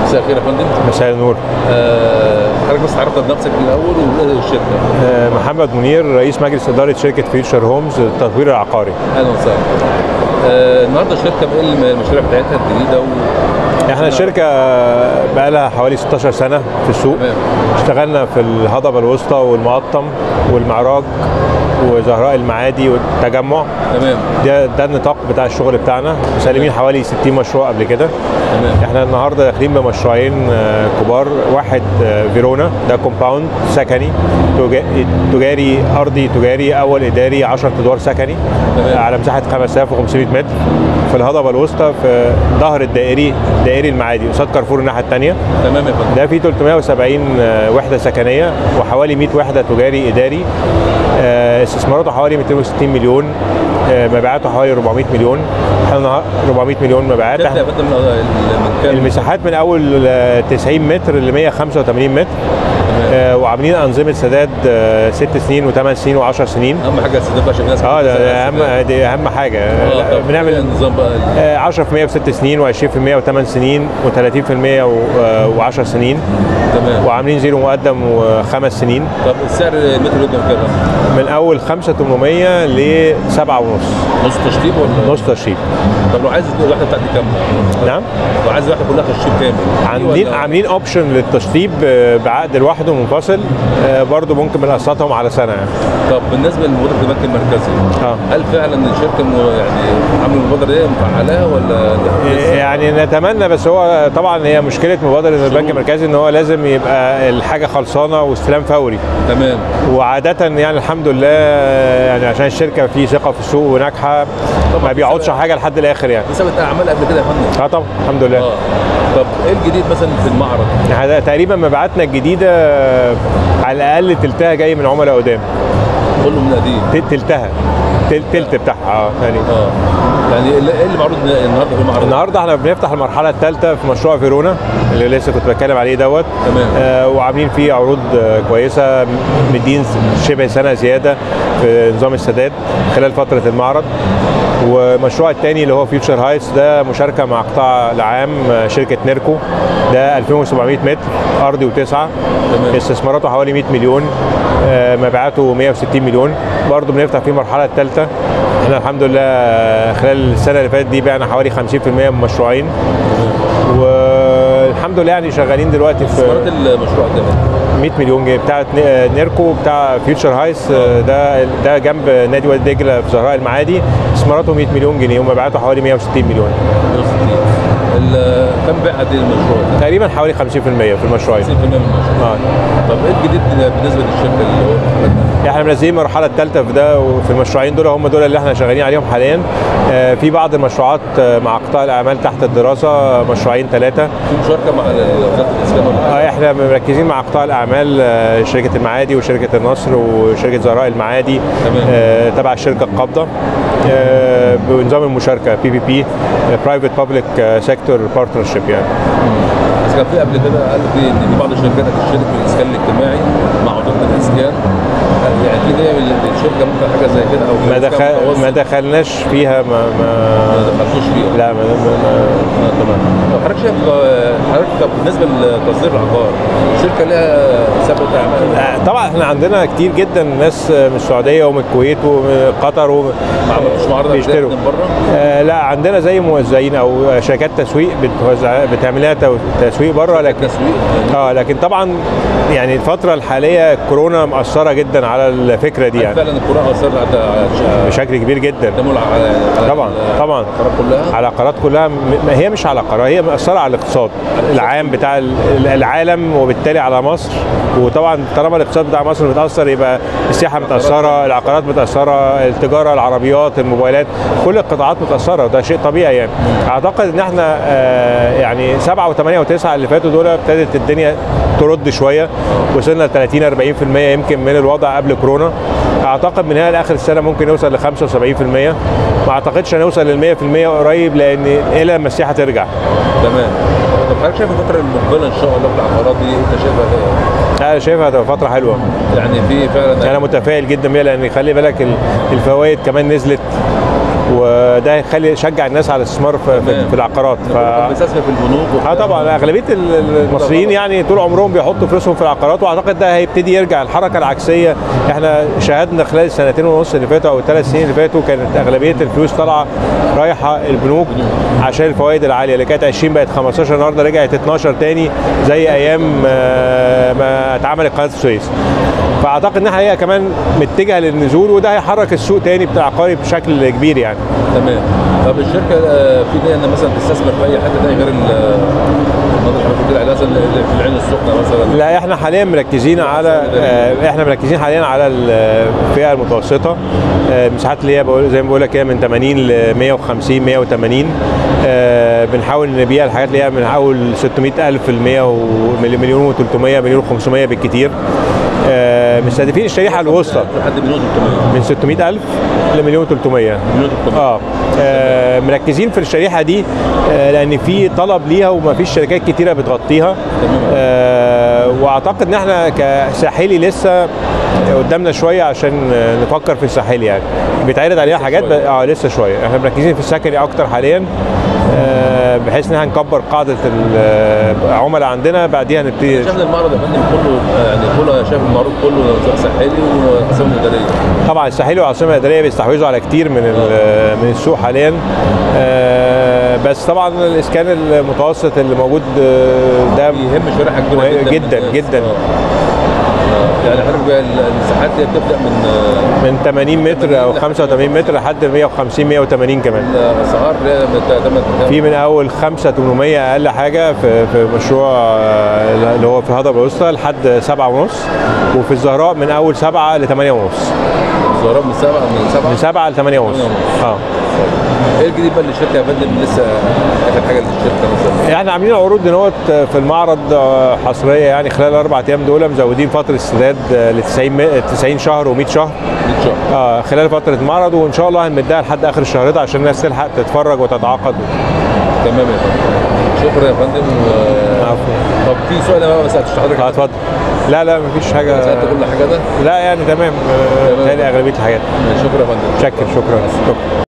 مساء الخير يا فندم مساء النور آه، حضرتك بس تعرف بنفسك الاول وايه الشركه آه، محمد منير رئيس مجلس اداره شركه فيوتشر هومز للتطوير العقاري اهلا وسهلا آه، النهارده الشركه بايه الم- المشاريع بتاعتها الجديده و... احنا الشركه بقى لها حوالي 16 سنه في السوق تمام اشتغلنا في الهضبه الوسطى والمقطم والمعراج وزهراء المعادي والتجمع تمام ده ده النطاق بتاع الشغل بتاعنا مسلمين حوالي 60 مشروع قبل كده تمام احنا النهارده داخلين بمشروعين آه، كبار واحد آه، فيرونا ده كومباوند سكني تجا- تجاري ارضي تجاري اول اداري 10 ادوار سكني تمام. آه، على مساحه 5500 متر في الهضبه الوسطى في ظهر الدائري دائري المعادي قصاد كارفور الناحيه الثانيه تمام يا فندم ده فيه 370 آه، وحده سكنيه وحوالي 100 وحده تجاري اداري آه، استثماراته حوالي 260 مليون آه، مبيعاته حوالي 400 مليون احنا النهار- 400 مليون مبيعات تبدا يا فندم من من كام المساحات من اول آه، 90 متر ل 185 متر آه، وعاملين انظمه سداد آه، ست سنين و8 سنين و10 سنين اهم حاجه السداد عشان الناس اه ده بتسأل ده على اهم السداد. دي اهم حاجه آه، لا، طب إيه بنعمل النظام بقى آه، 10% في 6 سنين و20% و8 سنين و30% و10 سنين تمام وعاملين زيرو مقدم وخمس سنين طب السعر المتر يبدا كام من اول 5800 ل 7 ونص نص تشطيب ولا نص تشطيب طب لو عايز الوحده بتاعتي كام نعم لو عايز الوحده كلها تشطيب كامل عاملين ولا- عاملين اوبشن للتشطيب آه، بعقد لوحده منفصل آه، برضو ممكن بنقسطهم على سنه يعني طب بالنسبه لمبادره البنك المركزي اه هل فعلا الشركه م- يعني عامله المبادره دي مفعلاها ولا لسه؟ يعني نتمنى بس هو طبعا هي مشكله مبادره البنك شروط. المركزي ان هو لازم يبقى الحاجه خلصانه واستلام فوري تمام وعاده يعني الحمد لله يعني عشان الشركه في ثقه في السوق وناجحه ما بيقعدش حاجه لحد الاخر يعني حسابات اعمال قبل كده يا فندم اه طبعا الحمد لله اه طب ايه الجديد مثلا في المعرض؟ هذا تقريبا مبيعاتنا الجديده على الاقل تلتها جاي من عملاء قدام كله من قديم ت- تلتها تل- تلت بتاعها اه يعني اه يعني اللي- ايه اللي معروض النهارده في المعرض؟ النهارده احنا بنفتح المرحله الثالثه في مشروع فيرونا اللي لسه كنت بتكلم عليه دوت تمام. آه وعاملين فيه عروض آه كويسه مدين شبه سنه زياده في نظام السداد خلال فتره المعرض والمشروع الثاني اللي هو فيوتشر هايتس ده مشاركه مع قطاع العام آه، شركه نيركو ده 2700 متر ارضي وتسعه تمام. استثماراته حوالي 100 مليون آه، مبيعاته 160 مليون برضه بنفتح فيه المرحله الثالثه احنا الحمد لله آه، خلال السنه اللي فاتت دي بعنا حوالي 50% من مشروعين والحمد لله يعني شغالين دلوقتي استثمارات في المشروع ده 100 مليون جنيه بتاعت ن- نيركو بتاع فيوتشر هايس آه، ده ده جنب نادي وادي دجله في زهراء المعادي استثماراته 100 مليون جنيه ومبيعاته حوالي 160 مليون 160 ال- كم بيع قد ايه المشروع ده؟ تقريبا حوالي 50% في المشروعين 50% من المشروع اه طب ايه الجديد بالنسبه للشركه اللي هو عملها؟ احنا منزلين المرحله الثالثه في ده وفي المشروعين دول هم دول اللي احنا شغالين عليهم حاليا آه، في بعض المشروعات آه، مع قطاع الاعمال تحت الدراسه مشروعين ثلاثه في مشاركه مع وزاره الاسكان ولا حاجه؟ آه، احنا مركزين مع قطاع الاعمال آه، شركه المعادي وشركه النصر وشركه زهراء المعادي تمام. آه، تبع الشركه القابضه آه، بنظام المشاركه بي بي بي برايفت بابليك سيكتور بارتنرشيب يعني بس كان في قبل كده قال في ان في بعض الشركات هتشترك في الاسكان الاجتماعي مع وزاره الاسكان يعني في جايه الشركه ممكن حاجه زي كده او ما إسكان دخل متوسط. ما دخلناش فيها ما ما ما دخلتوش فيها لا ما ما ما آه، تمام طب حضرتك شايف آه، حضرتك طب بالنسبه لتصدير العقار الشركه لها سابقه اعمال آه، طبعا احنا عندنا كتير جدا ناس من السعوديه ومن الكويت ومن قطر ومن ما عملتوش معارض قبل كده بيشتروا من بره آه لا عندنا زي موزعين او شركات تسويق بتوزع بتعمل لها تو- تسويق بره لكن تسويق اه لكن طبعا يعني الفتره الحاليه كورونا مأثره جدا على الفكره دي هل يعني فعلا الكورونا اثرت على على بشكل كبير جدا التمول على على طبعا طبعا القرارات كلها على قرارات كلها م- ما هي مش على قرار هي مأثره على الاقتصاد العام بتاع ال- العالم وبالتالي على مصر وطبعا طالما الاقتصاد بتاع مصر متاثر يبقى السياحه متاثره العقارات متاثره التجاره العربيات الموبايلات كل القطاعات متاثره وده شيء طبيعي يعني اعتقد ان احنا آه، يعني سبعة وثمانية وتسعة اللي فاتوا دول ابتدت الدنيا ترد شويه وصلنا ل 30 40% يمكن من الوضع قبل كورونا اعتقد من هنا لاخر السنه ممكن نوصل ل 75% ما اعتقدش هنوصل لل 100% قريب لان الى لما السياحه ترجع تمام طب حضرتك شايف الفتره المقبله ان شاء الله في العقارات دي انت شايفها ايه؟ انا شايفها هتبقى فتره حلوه يعني في فعلا انا متفائل جدا بيها لان خلي بالك ال- الفوائد كمان نزلت وده هيخلي يشجع الناس على الاستثمار في, في, في العقارات ف... بتستثمر في البنوك اه طبعا اغلبيه ال- المصريين يعني طول عمرهم بيحطوا فلوسهم في العقارات واعتقد ده هيبتدي يرجع الحركه العكسيه احنا شاهدنا خلال السنتين ونص اللي فاتوا او الثلاث سنين اللي فاتوا كانت اغلبيه الفلوس طالعه رايحه البنوك عشان الفوائد العاليه اللي كانت 20 بقت 15 النهارده رجعت 12 تاني زي ايام آه، ما اتعملت قناه السويس فاعتقد ان احنا هي كمان متجهه للنزول وده هيحرك السوق تاني بتاع العقاري بشكل كبير يعني تمام طب الشركه آه، في دي ان مثلا تستثمر في اي حته تاني غير ال- المناطق اللي بتقول عليها مثلا اللي في العين السخنه مثلا لا احنا حاليا مركزين على آه، احنا مركزين حاليا على الفئه المتوسطه آه، المساحات اللي هي بقول زي ما بقول لك كده من 80 ل 150 180 آه، بنحاول نبيع الحاجات اللي هي من اول 600000 ل 100 و- مليون و300 مليون و500 بالكتير آه، مستهدفين الشريحه الوسطى لحد مليون 300 من 600000 لمليون 300 مليون 300 اه آه، مركزين في الشريحه دي آه، لان في طلب ليها وما فيش شركات كتيره بتغطيها آه، واعتقد ان احنا كساحلي لسه قدامنا شويه عشان آه، نفكر في الساحلي يعني بيتعرض عليها حاجات ب... شوية. اه لسه شويه احنا مركزين في السكني اكتر حاليا آه، بحيث ان احنا نكبر قاعده العملاء عندنا بعديها نبتدي شايف المعرض يا فندم كله آه، يعني كله شايف المعروض كله ساحلي وعاصمه اداريه طبعا الساحلي والعاصمه الاداريه بيستحوذوا على كتير من ال- من السوق حاليا آه، بس طبعا الاسكان المتوسط اللي موجود آه، ده بيهم شريحه كبيره مهم جدا جدا من- جدا. آه. آه، يعني حضرتك بقى المساحات دي بتبدا من آه، من 80 متر او 85 متر لحد 150 180 كمان الاسعار اللي هي من تمن- في من اول 5 800 اقل حاجه في في مشروع آه، اللي هو في الهضبه الوسطى لحد 7 ونص وفي الزهراء من اول 7 ل 8 ونص الزهراء من سبعه من سبعه من 7 ل 8 ونص اه ايه الجديد بقى للشركه يا فندم لسه اخر حاجه للشركه مثلا احنا عاملين عروض دنوت في المعرض آه، حصريه يعني خلال الاربع ايام دول مزودين فتره استعداد ل 90 م- 90 شهر و100 شهر 100 شهر آه خلال فتره المعرض وان شاء الله هنمدها لحد اخر الشهر ده عشان الناس تلحق تتفرج وتتعاقد تمام يا فندم شكرا يا فندم و- عفوا. طب في سؤال انا بقى ما سالتش حضرتك اه اتفضل لا لا مفيش حاجه سالت كل حاجه ده لا يعني تمام آه، تمام. تاني اغلبيه الحاجات شكرا يا فندم شكر شكرا شكرا